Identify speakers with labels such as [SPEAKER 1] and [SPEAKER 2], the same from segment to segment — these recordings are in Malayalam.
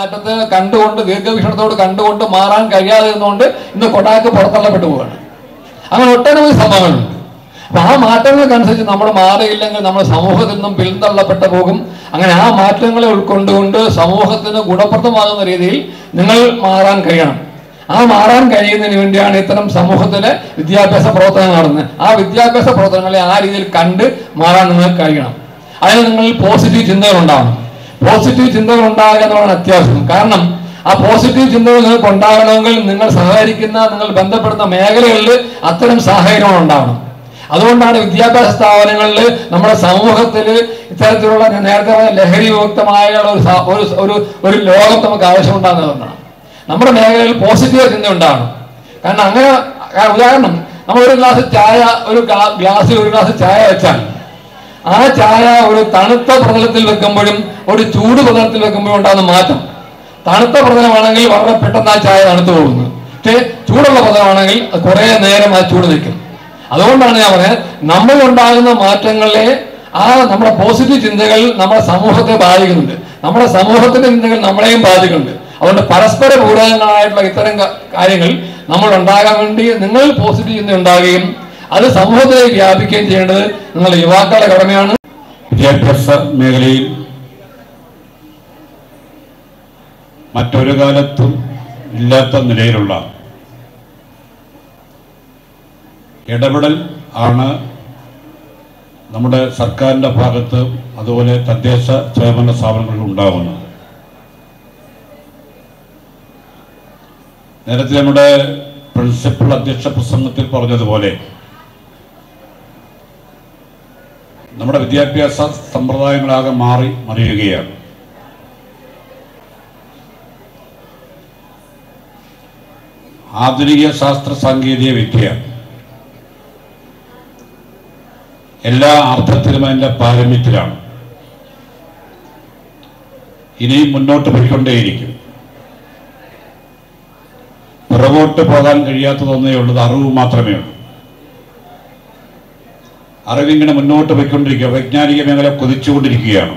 [SPEAKER 1] മാറ്റത്തെ കണ്ടുകൊണ്ട് ദീർഘവീക്ഷണത്തോട് കണ്ടുകൊണ്ട് മാറാൻ കഴിയാതെ ഇരുന്നുകൊണ്ട് ഇന്ന് കൊടാക്ക് പുറത്തള്ളപ്പെട്ടു പോവുകയാണ് അങ്ങനെ ഒട്ടനവധി സംഭവങ്ങളുണ്ട് അപ്പൊ ആ മാറ്റങ്ങൾക്കനുസരിച്ച് നമ്മൾ മാറിയില്ലെങ്കിൽ നമ്മൾ സമൂഹത്തിൽ നിന്നും പിന്തള്ളപ്പെട്ടു പോകും അങ്ങനെ ആ മാറ്റങ്ങളെ ഉൾക്കൊണ്ടുകൊണ്ട് സമൂഹത്തിന് ഗുണപ്രദമാകുന്ന രീതിയിൽ നിങ്ങൾ മാറാൻ കഴിയണം ആ മാറാൻ കഴിയുന്നതിന് വേണ്ടിയാണ് ഇത്തരം സമൂഹത്തിലെ വിദ്യാഭ്യാസ പ്രവർത്തനങ്ങൾ നടന്നത് ആ വിദ്യാഭ്യാസ പ്രവർത്തനങ്ങളെ ആ രീതിയിൽ കണ്ട് മാറാൻ നിങ്ങൾക്ക് കഴിയണം അതിന് നിങ്ങളിൽ പോസിറ്റീവ് ചിന്തകൾ ഉണ്ടാവണം പോസിറ്റീവ് ചിന്തകൾ ഉണ്ടാകുക എന്നുള്ളതാണ് അത്യാവശ്യം കാരണം ആ പോസിറ്റീവ് ചിന്തകൾ നിങ്ങൾക്ക് ഉണ്ടാകണമെങ്കിൽ നിങ്ങൾ സഹകരിക്കുന്ന നിങ്ങൾ ബന്ധപ്പെടുന്ന മേഖലകളിൽ അത്തരം സാഹചര്യങ്ങൾ ഉണ്ടാവണം അതുകൊണ്ടാണ് വിദ്യാഭ്യാസ സ്ഥാപനങ്ങളിൽ നമ്മുടെ സമൂഹത്തിൽ ഇത്തരത്തിലുള്ള ഞാൻ നേരത്തെ പറഞ്ഞ ലഹരി വിമുക്തമായ ഒരു സ- ഒരു ഒരു ഒരു ലോകം നമുക്ക് ആവശ്യമുണ്ടാകുന്നതുകൊണ്ടാണ് നമ്മുടെ മേഖലയിൽ പോസിറ്റീവ് ചിന്ത ഉണ്ടാകണം കാരണം അങ്ങനെ ആ ഉദാഹരണം നമ്മൾ ഒരു ഗ്ലാസ് ചായ ഒരു ഗ്ലാ- ഗ്ലാസ്സിൽ ഒരു ഗ്ലാസ് ചായ വെച്ചാൽ ആ ചായ ഒരു തണുത്ത പ്രതലത്തിൽ വെക്കുമ്പോഴും ഒരു ചൂട് പ്രതലത്തിൽ വെക്കുമ്പോഴും ഉണ്ടാകുന്ന മാറ്റം തണുത്ത പ്രതലമാണെങ്കിൽ വളരെ പെട്ടെന്ന് ആ ചായ തണുത്തു പോകുന്നു പക്ഷേ ചൂടുള്ള പ്രതലമാണെങ്കിൽ അത് കുറേ നേരം ആ ചൂട് നിൽക്കും അതുകൊണ്ടാണ് ഞാൻ പറയുന്നത് നമ്മൾ ഉണ്ടാകുന്ന മാറ്റങ്ങളെ ആ നമ്മുടെ പോസിറ്റീവ് ചിന്തകൾ നമ്മുടെ സമൂഹത്തെ ബാധിക്കുന്നുണ്ട് നമ്മുടെ സമൂഹത്തിന്റെ ചിന്തകൾ നമ്മളെയും ബാധിക്കുന്നുണ്ട് അതുകൊണ്ട് പരസ്പര പൂരകങ്ങളായിട്ടുള്ള ഇത്തരം ക- കാര്യങ്ങൾ നമ്മൾ ഉണ്ടാകാൻ വേണ്ടി നിങ്ങൾ പോസിറ്റീവ് ചിന്ത ഉണ്ടാകുകയും അത് സമൂഹത്തിലേക്ക് വ്യാപിക്കുകയും ചെയ്യേണ്ടത് നിങ്ങളുടെ യുവാക്കളുടെ കടമയാണ്
[SPEAKER 2] വിദ്യാഭ്യാസ മേഖലയിൽ മറ്റൊരു കാലത്തും ഇല്ലാത്ത നിലയിലുള്ള ഇടപെടൽ ആണ് നമ്മുടെ സർക്കാരിൻ്റെ ഭാഗത്ത് അതുപോലെ തദ്ദേശ സ്വയംഭരണ സ്ഥാപനങ്ങളിൽ ഉണ്ടാകുന്നത് നേരത്തെ നമ്മുടെ പ്രിൻസിപ്പൽ അധ്യക്ഷ പ്രസംഗത്തിൽ പറഞ്ഞതുപോലെ നമ്മുടെ വിദ്യാഭ്യാസ സമ്പ്രദായങ്ങളാകെ മാറി മറിയുകയാണ് ആധുനിക ശാസ്ത്ര സാങ്കേതിക വിദ്യ എല്ലാ അർത്ഥത്തിലും അതിൻ്റെ പാരമ്യത്തിലാണ് ഇനിയും മുന്നോട്ട് പോയിക്കൊണ്ടേയിരിക്കും പുറകോട്ട് പോകാൻ കഴിയാത്തതൊന്നേ ഉള്ളത് അറിവ് മാത്രമേ ഉള്ളൂ അറിവിങ്ങനെ മുന്നോട്ട് പോയിക്കൊണ്ടിരിക്കുക വൈജ്ഞാനിക മേഖല കുതിച്ചുകൊണ്ടിരിക്കുകയാണ്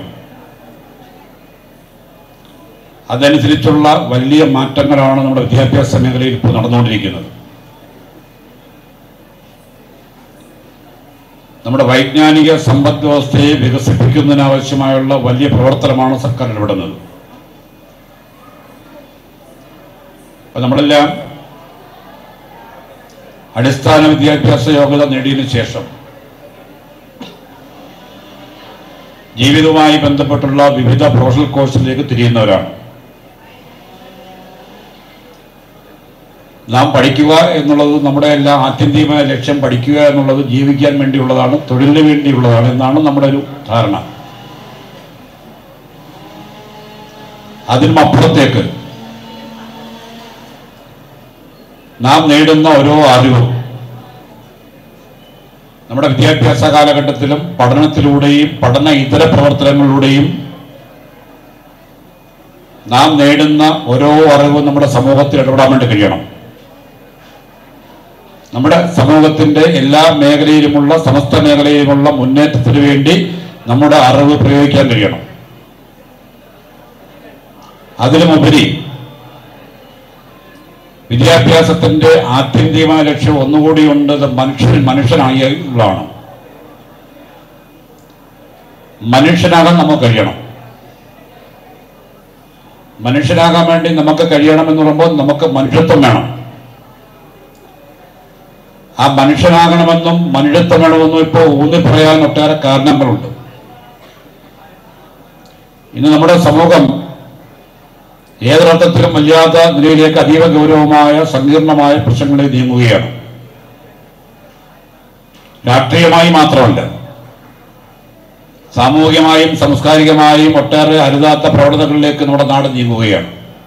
[SPEAKER 2] അതനുസരിച്ചുള്ള വലിയ മാറ്റങ്ങളാണ് നമ്മുടെ വിദ്യാഭ്യാസ മേഖലയിൽ ഇപ്പോൾ നടന്നുകൊണ്ടിരിക്കുന്നത് നമ്മുടെ വൈജ്ഞാനിക സമ്പദ് വ്യവസ്ഥയെ വികസിപ്പിക്കുന്നതിനാവശ്യമായുള്ള വലിയ പ്രവർത്തനമാണ് സർക്കാർ ഇടപെടുന്നത് അപ്പൊ നമ്മളെല്ലാം അടിസ്ഥാന വിദ്യാഭ്യാസ യോഗ്യത നേടിയതിനു ശേഷം ജീവിതവുമായി ബന്ധപ്പെട്ടുള്ള വിവിധ പ്രൊഫഷണൽ കോഴ്സിലേക്ക് തിരിയുന്നവരാണ് നാം പഠിക്കുക എന്നുള്ളത് നമ്മുടെ എല്ലാ ആത്യന്തികമായ ലക്ഷ്യം പഠിക്കുക എന്നുള്ളത് ജീവിക്കാൻ വേണ്ടിയുള്ളതാണ് തൊഴിലിന് വേണ്ടിയുള്ളതാണ് എന്നാണ് നമ്മുടെ ഒരു ധാരണ അതിനും അപ്പുറത്തേക്ക് നാം നേടുന്ന ഓരോ അറിവും നമ്മുടെ വിദ്യാഭ്യാസ കാലഘട്ടത്തിലും പഠനത്തിലൂടെയും പഠന ഇതര പ്രവർത്തനങ്ങളിലൂടെയും നാം നേടുന്ന ഓരോ അറിവും നമ്മുടെ സമൂഹത്തിൽ ഇടപെടാൻ വേണ്ടി കഴിയണം നമ്മുടെ സമൂഹത്തിന്റെ എല്ലാ മേഖലയിലുമുള്ള സമസ്ത മേഖലയിലുമുള്ള മുന്നേറ്റത്തിന് വേണ്ടി നമ്മുടെ അറിവ് പ്രയോഗിക്കാൻ കഴിയണം അതിലുമുപരി വിദ്യാഭ്യാസത്തിന്റെ ആത്യന്തികമായ ലക്ഷ്യം ഒന്നുകൂടി ഉണ്ട് ഇത് മനുഷ്യൻ മനുഷ്യനായി ഉള്ളതാണ് മനുഷ്യനാകാൻ നമുക്ക് കഴിയണം മനുഷ്യനാകാൻ വേണ്ടി നമുക്ക് കഴിയണം എന്ന് പറയുമ്പോൾ നമുക്ക് മനുഷ്യത്വം വേണം ആ മനുഷ്യനാകണമെന്നും മനുഷ്യത്വം വേണമെന്നും ഇപ്പോൾ ഊന്നി പറയാൻ ഒട്ടേറെ കാരണങ്ങളുണ്ട് ഇന്ന് നമ്മുടെ സമൂഹം ഏതൊരർത്ഥത്തിലും വല്ലാത്ത നിലയിലേക്ക് അതീവ ഗൗരവമായ സങ്കീർണമായ പ്രശ്നങ്ങളെ നീങ്ങുകയാണ് രാഷ്ട്രീയമായി മാത്രമല്ല സാമൂഹികമായും സാംസ്കാരികമായും ഒട്ടേറെ അരുതാത്ത പ്രവണതകളിലേക്ക് നമ്മുടെ നാട് നീങ്ങുകയാണ്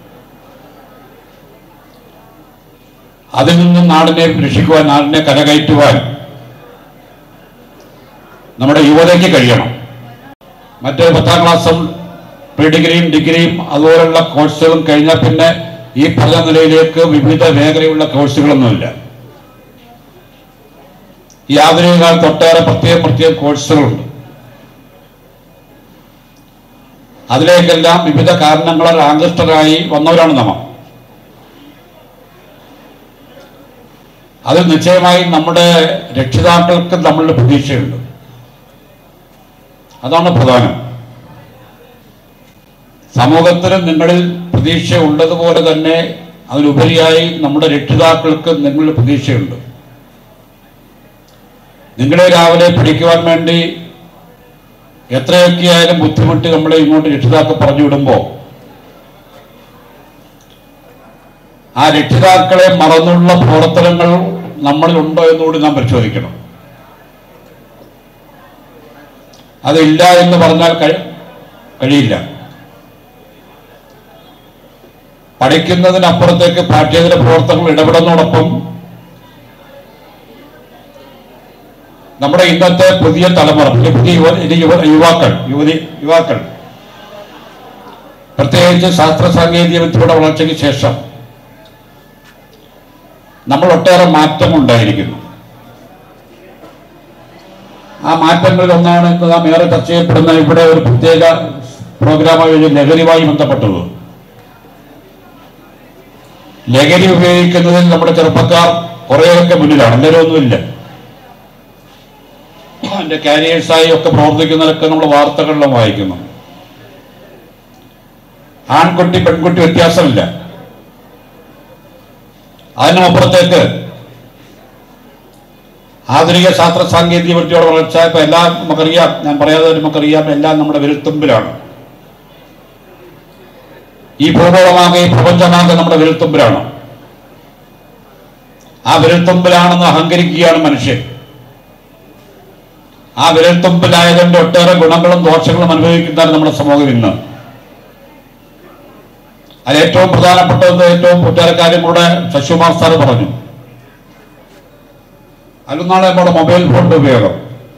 [SPEAKER 2] അതിൽ നിന്നും നാടിനെ രക്ഷിക്കുവാൻ നാടിനെ കരകയറ്റുവാൻ നമ്മുടെ യുവതയ്ക്ക് കഴിയണം മറ്റ് പത്താം ക്ലാസ്സും പ്രീ ഡിഗ്രിയും ഡിഗ്രിയും അതുപോലുള്ള കോഴ്സുകളും കഴിഞ്ഞാൽ പിന്നെ ഈ പറഞ്ഞ നിലയിലേക്ക് വിവിധ മേഖലയുള്ള കോഴ്സുകളൊന്നുമില്ല ഈ ആധുനിക കാലത്ത് ഒട്ടേറെ പ്രത്യേക പ്രത്യേക കോഴ്സുകളുണ്ട് അതിലേക്കെല്ലാം വിവിധ കാരണങ്ങളാൽ ആകൃഷ്ടരായി വന്നവരാണ് നമ്മൾ അതിൽ നിശ്ചയമായും നമ്മുടെ രക്ഷിതാക്കൾക്ക് നമ്മളുടെ പ്രതീക്ഷയുണ്ട് അതാണ് പ്രധാനം സമൂഹത്തിന് നിങ്ങളിൽ പ്രതീക്ഷ ഉള്ളതുപോലെ തന്നെ അതിലുപരിയായി നമ്മുടെ രക്ഷിതാക്കൾക്ക് നിങ്ങളുടെ പ്രതീക്ഷയുണ്ട് നിങ്ങളെ രാവിലെ പഠിക്കുവാൻ വേണ്ടി എത്രയൊക്കെ ആയാലും ബുദ്ധിമുട്ട് നമ്മളെ ഇങ്ങോട്ട് രക്ഷിതാക്കൾ പറഞ്ഞു വിടുമ്പോൾ ആ രക്ഷിതാക്കളെ മറന്നുള്ള പ്രവർത്തനങ്ങൾ നമ്മളിൽ ഉണ്ടോ എന്നുകൂടി നാം പരിശോധിക്കണം അതില്ല എന്ന് പറഞ്ഞാൽ കഴി- കഴിയില്ല പഠിക്കുന്നതിനപ്പുറത്തേക്ക് പാഠ്യേതര പ്രവർത്തനങ്ങൾ ഇടപെടുന്നതോടൊപ്പം നമ്മുടെ ഇന്നത്തെ പുതിയ തലമുറ പുതിയ പുതിയ യുവ ഇനി യുവ- യുവാക്കൾ യുവതി യുവാക്കൾ പ്രത്യേകിച്ച് ശാസ്ത്ര സാങ്കേതിക വിദ്യയുടെ വളർച്ചയ്ക്ക് ശേഷം നമ്മൾ ഒട്ടേറെ മാറ്റമുണ്ടായിരിക്കുന്നു ആ മാറ്റങ്ങളിൽ ഒന്നാണ് ഇന്ന് നാം ഏറെ ചർച്ച ചെയ്യപ്പെടുന്ന ഇവിടെ ഒരു പ്രത്യേക പ്രോഗ്രാമായി ലഹരിയുമായി ബന്ധപ്പെട്ടത് ലഹരി ഉപയോഗിക്കുന്നതിൽ നമ്മുടെ ചെറുപ്പക്കാർ കുറേയൊക്കെ മുന്നിലാണ് എല്ലാവരും ഒന്നുമില്ല അതിന്റെ കാരിയേഴ്സായി ഒക്കെ പ്രവർത്തിക്കുന്നതൊക്കെ നമ്മൾ വാർത്തകളിലും വായിക്കുന്നു ആൺകുട്ടി പെൺകുട്ടി വ്യത്യാസമില്ല അതിനുമപ്പുറത്തേക്ക് ആധുനിക ശാസ്ത്ര സാങ്കേതിക വിദ്യയുടെ വളർച്ച ഇപ്പൊ എല്ലാം നമുക്കറിയാം ഞാൻ പറയാതെ നമുക്കറിയാം എല്ലാം നമ്മുടെ വിരൽത്തുമ്പിലാണ് ഈ ഭൂഗോളമാകെ ഈ പ്രപഞ്ചമാകെ നമ്മുടെ വിരൽത്തുമ്പിലാണ് ആ വിരൽത്തുമ്പിലാണെന്ന് അഹങ്കരിക്കുകയാണ് മനുഷ്യൻ ആ വിരൽത്തുമ്പിലായതിന്റെ ഒട്ടേറെ ഗുണങ്ങളും ദോഷങ്ങളും അനുഭവിക്കുന്നതാണ് നമ്മുടെ സമൂഹം ഇന്ന് അതിൽ ഏറ്റവും പ്രധാനപ്പെട്ടത് ഏറ്റവും ഒട്ടേറെ കാര്യം കൂടെ ശശികുമാർ സാറ് പറഞ്ഞു അതിലൊന്നാണ് നമ്മുടെ മൊബൈൽ ഫോണിന്റെ ഉപയോഗം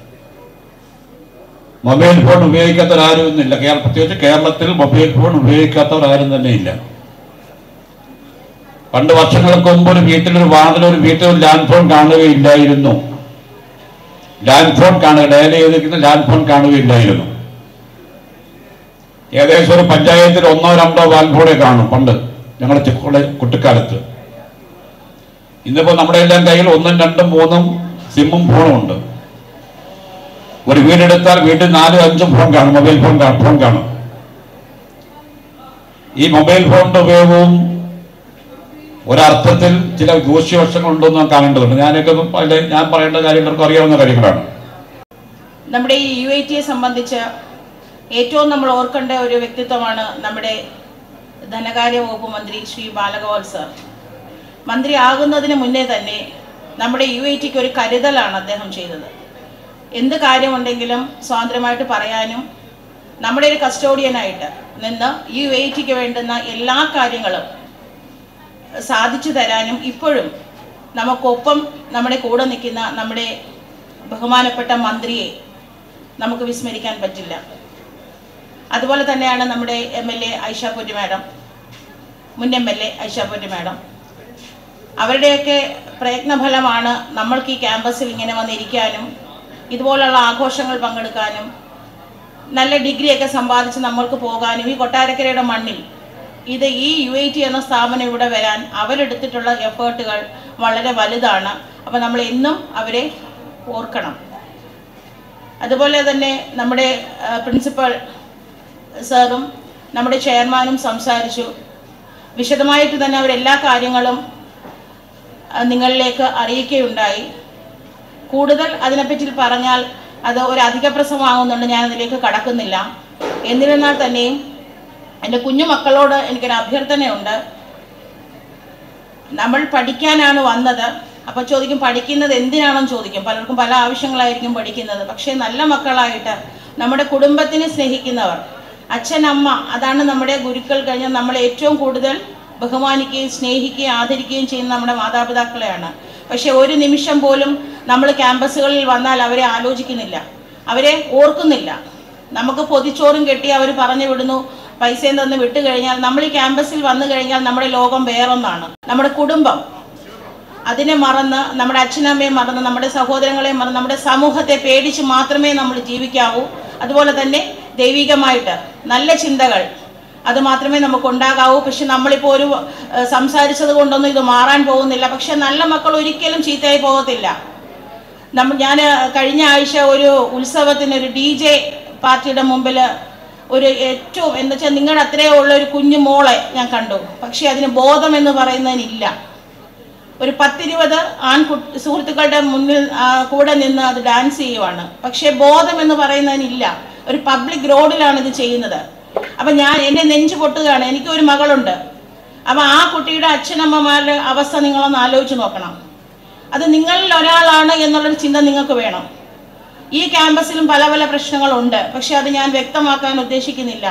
[SPEAKER 2] മൊബൈൽ ഫോൺ ഉപയോഗിക്കാത്തവരാരും ഇന്നില്ല കേരള പ്രത്യേകിച്ച് കേരളത്തിൽ മൊബൈൽ ഫോൺ ഉപയോഗിക്കാത്തവരാരും തന്നെ ഇല്ല പണ്ട് വർഷങ്ങൾക്ക് മുമ്പ് ഒരു വീട്ടിലൊരു വാർഡിൽ ഒരു വീട്ടിൽ ഒരു ലാൻഡ് ഫോൺ കാണുകയില്ലായിരുന്നു ലാൻഡ് ഫോൺ കാണുക ഡയൽ ചെയ്തിരിക്കുന്ന ലാൻഡ് ഫോൺ കാണുകയില്ലായിരുന്നു ഏകദേശം ഒരു പഞ്ചായത്തിൽ ഒന്നോ രണ്ടോ ലാൻഡ് ഫോണേ കാണും പണ്ട് ഞങ്ങളുടെ ചെ- കുട്ടിക്കാലത്ത് ഇന്നിപ്പോ നമ്മുടെ എല്ലാം കയ്യിൽ ഒന്നും രണ്ടും മൂന്നും സിമ്മും ഫോണും ഉണ്ട് ഒരു വീടെടുത്താൽ വീട്ടിൽ നാലും അഞ്ചും ഫോൺ കാണും മൊബൈൽ ഫോൺ കാണും ഫോൺ കാണും ഈ മൊബൈൽ ഫോണിന്റെ ഉപയോഗവും ഒരർത്ഥത്തിൽ ചില ദൂഷ്യവശങ്ങളുണ്ടെന്ന് നാം കാണേണ്ടതുണ്ട് ഞാനൊക്കെ ഒന്നും അതിന്റെ ഞാൻ പറയേണ്ട കാര്യങ്ങൾക്ക് അറിയാവുന്ന കാര്യങ്ങളാണ്
[SPEAKER 3] നമ്മുടെ ഈ യു ഐ ടിയെ സംബന്ധിച്ച് ഏറ്റവും നമ്മൾ ഓർക്കേണ്ട ഒരു വ്യക്തിത്വമാണ് നമ്മുടെ ധനകാര്യ വകുപ്പ് മന്ത്രി ശ്രീ ബാലഗോപാൽ സർ മന്ത്രി ആകുന്നതിന് മുന്നേ തന്നെ നമ്മുടെ യു ഐ ടിക്ക് ഒരു കരുതലാണ് അദ്ദേഹം ചെയ്തത് എന്ത് കാര്യമുണ്ടെങ്കിലും സ്വാതന്ത്ര്യമായിട്ട് പറയാനും നമ്മുടെ ഒരു കസ്റ്റോഡിയനായിട്ട് നിന്ന് ഈ യു ഐ ടിക്ക് വേണ്ടുന്ന എല്ലാ കാര്യങ്ങളും സാധിച്ചു തരാനും ഇപ്പോഴും നമുക്കൊപ്പം നമ്മുടെ കൂടെ നിൽക്കുന്ന നമ്മുടെ ബഹുമാനപ്പെട്ട മന്ത്രിയെ നമുക്ക് വിസ്മരിക്കാൻ പറ്റില്ല അതുപോലെ തന്നെയാണ് നമ്മുടെ M L A Aishapuri madam മുൻ M L A Aishapuri madam അവരുടെയൊക്കെ പ്രയത്നഫലമാണ് നമ്മൾക്ക് ഈ ക്യാമ്പസിൽ ഇങ്ങനെ വന്നിരിക്കാനും ഇതുപോലുള്ള ആഘോഷങ്ങൾ പങ്കെടുക്കാനും നല്ല ഡിഗ്രിയൊക്കെ സമ്പാദിച്ച് നമ്മൾക്ക് പോകാനും ഈ കൊട്ടാരക്കരയുടെ മണ്ണിൽ ഇത് ഈ യു ഐ ടി എന്ന സ്ഥാപനം ഇവിടെ വരാൻ അവരെടുത്തിട്ടുള്ള എഫേർട്ടുകൾ വളരെ വലുതാണ് അപ്പോൾ നമ്മൾ എന്നും അവരെ ഓർക്കണം അതുപോലെ തന്നെ നമ്മുടെ ആ, പ്രിൻസിപ്പൽ സാറും നമ്മുടെ ചെയർമാനും സംസാരിച്ചു വിശദമായിട്ട് തന്നെ അവരെല്ലാ കാര്യങ്ങളും ആ, നിങ്ങളിലേക്ക് അറിയിക്കുകയുണ്ടായി കൂടുതൽ അതിനെപ്പറ്റി പറഞ്ഞാൽ അത് ഒരു അധിക പ്രസവമാകുന്നുണ്ട് ഞാൻ അതിലേക്ക് കടക്കുന്നില്ല എന്നിരുന്നാൽ തന്നെയും എൻ്റെ കുഞ്ഞു മക്കളോട് എനിക്കൊരു അഭ്യർത്ഥനയുണ്ട് നമ്മൾ പഠിക്കാനാണ് വന്നത് അപ്പോൾ ചോദിക്കും പഠിക്കുന്നത് എന്തിനാണെന്ന് ചോദിക്കും പലർക്കും പല ആവശ്യങ്ങളായിരിക്കും പഠിക്കുന്നത് പക്ഷേ നല്ല മക്കളായിട്ട് നമ്മുടെ കുടുംബത്തിനെ സ്നേഹിക്കുന്നവർ അച്ഛൻ അമ്മ അതാണ് നമ്മുടെ ഗുരുക്കൾ കഴിഞ്ഞാൽ നമ്മൾ ഏറ്റവും കൂടുതൽ ബഹുമാനിക്കുകയും സ്നേഹിക്കുകയും ആദരിക്കുകയും ചെയ്യുന്ന നമ്മുടെ മാതാപിതാക്കളെയാണ് പക്ഷേ ഒരു നിമിഷം പോലും നമ്മൾ ക്യാമ്പസുകളിൽ വന്നാൽ അവരെ ആലോചിക്കുന്നില്ല അവരെ ഓർക്കുന്നില്ല നമുക്ക് പൊതിച്ചോറും കെട്ടി അവർ പറഞ്ഞു വിടുന്നു പൈസയും തന്ന് വിട്ടു കഴിഞ്ഞാൽ നമ്മൾ ഈ ക്യാമ്പസിൽ വന്നു കഴിഞ്ഞാൽ നമ്മുടെ ലോകം വേറൊന്നാണ് നമ്മുടെ കുടുംബം അതിനെ മറന്ന് നമ്മുടെ അച്ഛനമ്മയെ മറന്ന് നമ്മുടെ സഹോദരങ്ങളെ മറന്ന് നമ്മുടെ സമൂഹത്തെ പേടിച്ച് മാത്രമേ നമ്മൾ ജീവിക്കാവൂ അതുപോലെ തന്നെ ദൈവികമായിട്ട് നല്ല ചിന്തകൾ അത് മാത്രമേ നമുക്ക് ഉണ്ടാകാവൂ പക്ഷെ നമ്മളിപ്പോൾ ഒരു ഏഹ്, സംസാരിച്ചത് കൊണ്ടൊന്നും ഇത് മാറാൻ പോകുന്നില്ല പക്ഷെ നല്ല മക്കൾ ഒരിക്കലും ചീത്തയായി പോകത്തില്ല നമ്മ ഞാൻ കഴിഞ്ഞ ആഴ്ച ഒരു ഉത്സവത്തിന് ഒരു ഡി ജെ പാർട്ടിയുടെ മുമ്പിൽ ഒരു ഏറ്റവും എന്ന് വെച്ചാൽ നിങ്ങളുടെ അത്രേ ഉള്ള ഒരു കുഞ്ഞു മോളെ ഞാൻ കണ്ടു പക്ഷെ അതിന് ബോധം എന്ന് പറയുന്നതിനില്ല ഒരു പത്തിരുപത് ആൺകുട്ടി സുഹൃത്തുക്കളുടെ മുന്നിൽ ആ, കൂടെ നിന്ന് അത് ഡാൻസ് ചെയ്യുവാണ് പക്ഷേ ബോധം എന്ന് പറയുന്നതിനില്ല ഒരു പബ്ലിക് റോഡിലാണ് ഇത് ചെയ്യുന്നത് അപ്പം ഞാൻ എൻ്റെ നെഞ്ച് പൊട്ടുകയാണ് എനിക്കൊരു മകളുണ്ട് അപ്പം ആ കുട്ടിയുടെ അച്ഛനമ്മമാരുടെ അവസ്ഥ നിങ്ങളൊന്ന് ആലോചിച്ച് നോക്കണം അത് നിങ്ങളിൽ ഒരാളാണ് എന്നുള്ളൊരു ചിന്ത നിങ്ങൾക്ക് വേണം ഈ ക്യാമ്പസിലും പല പല പ്രശ്നങ്ങളുണ്ട് പക്ഷെ അത് ഞാൻ വ്യക്തമാക്കാൻ ഉദ്ദേശിക്കുന്നില്ല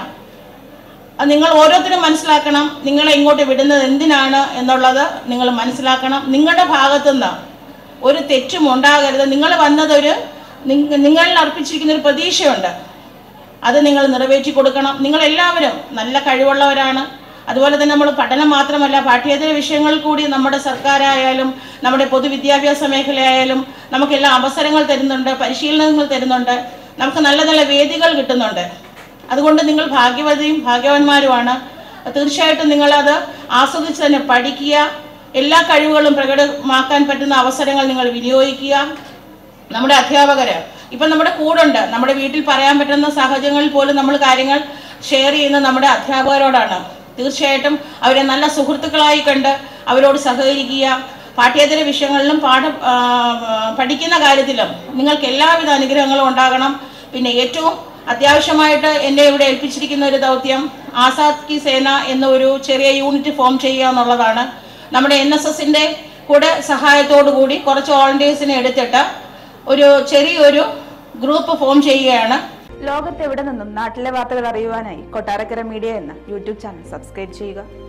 [SPEAKER 3] അത് നിങ്ങൾ ഓരോരുത്തരും മനസ്സിലാക്കണം നിങ്ങളെ ഇങ്ങോട്ട് വിടുന്നത് എന്തിനാണ് എന്നുള്ളത് നിങ്ങൾ മനസ്സിലാക്കണം നിങ്ങളുടെ ഭാഗത്തുനിന്ന് ഒരു തെറ്റും ഉണ്ടാകരുത് നിങ്ങൾ വന്നതൊരു നിങ്ങ- നിങ്ങളിൽ അർപ്പിച്ചിരിക്കുന്ന ഒരു പ്രതീക്ഷയുണ്ട് അത് നിങ്ങൾ നിറവേറ്റി കൊടുക്കണം നിങ്ങൾ എല്ലാവരും നല്ല കഴിവുള്ളവരാണ് അതുപോലെ തന്നെ നമ്മൾ പഠനം മാത്രമല്ല പാഠ്യേതര വിഷയങ്ങളിൽ കൂടി നമ്മുടെ സർക്കാരായാലും നമ്മുടെ പൊതുവിദ്യാഭ്യാസ മേഖലയായാലും നമുക്കെല്ലാം അവസരങ്ങൾ തരുന്നുണ്ട് പരിശീലനങ്ങൾ തരുന്നുണ്ട് നമുക്ക് നല്ല നല്ല വേദികൾ കിട്ടുന്നുണ്ട് അതുകൊണ്ട് നിങ്ങൾ ഭാഗ്യവതിയും ഭാഗ്യവാന്മാരുമാണ് തീർച്ചയായിട്ടും നിങ്ങളത് ആസ്വദിച്ച് തന്നെ പഠിക്കുക എല്ലാ കഴിവുകളും പ്രകടമാക്കാൻ പറ്റുന്ന അവസരങ്ങൾ നിങ്ങൾ വിനിയോഗിക്കുക നമ്മുടെ അധ്യാപകര് ഇപ്പം നമ്മുടെ കൂടുണ്ട് നമ്മുടെ വീട്ടിൽ പറയാൻ പറ്റുന്ന സാഹചര്യങ്ങളിൽ പോലും നമ്മൾ കാര്യങ്ങൾ ഷെയർ ചെയ്യുന്ന നമ്മുടെ അധ്യാപകരോടാണ് തീർച്ചയായിട്ടും അവരെ നല്ല സുഹൃത്തുക്കളായി കണ്ട് അവരോട് സഹകരിക്കുക പാഠ്യേതര വിഷയങ്ങളിലും പാഠ ആ, പഠിക്കുന്ന കാര്യത്തിലും നിങ്ങൾക്ക് എല്ലാവിധ അനുഗ്രഹങ്ങളും ഉണ്ടാകണം പിന്നെ ഏറ്റവും അത്യാവശ്യമായിട്ട് എന്നെ ഇവിടെ ഏൽപ്പിച്ചിരിക്കുന്ന ഒരു ദൗത്യം ആസാദ് കി സേന എന്ന ഒരു ചെറിയ യൂണിറ്റ് ഫോം ചെയ്യുക എന്നുള്ളതാണ് നമ്മുടെ എൻ എസ് എസിൻ്റെ കൂടെ സഹായത്തോടു കൂടി കുറച്ച് വോളണ്ടിയേഴ്സിനെ എടുത്തിട്ട് ഒരു ചെറിയൊരു ഗ്രൂപ്പ് ഫോം ചെയ്യുകയാണ്
[SPEAKER 4] ലോകത്തെവിടെ നിന്നും നാട്ടിലെ വാർത്തകൾ അറിയുവാനായി കൊട്ടാരക്കര മീഡിയ എന്ന യൂട്യൂബ് ചാനൽ സബ്സ്ക്രൈബ് ചെയ്യുക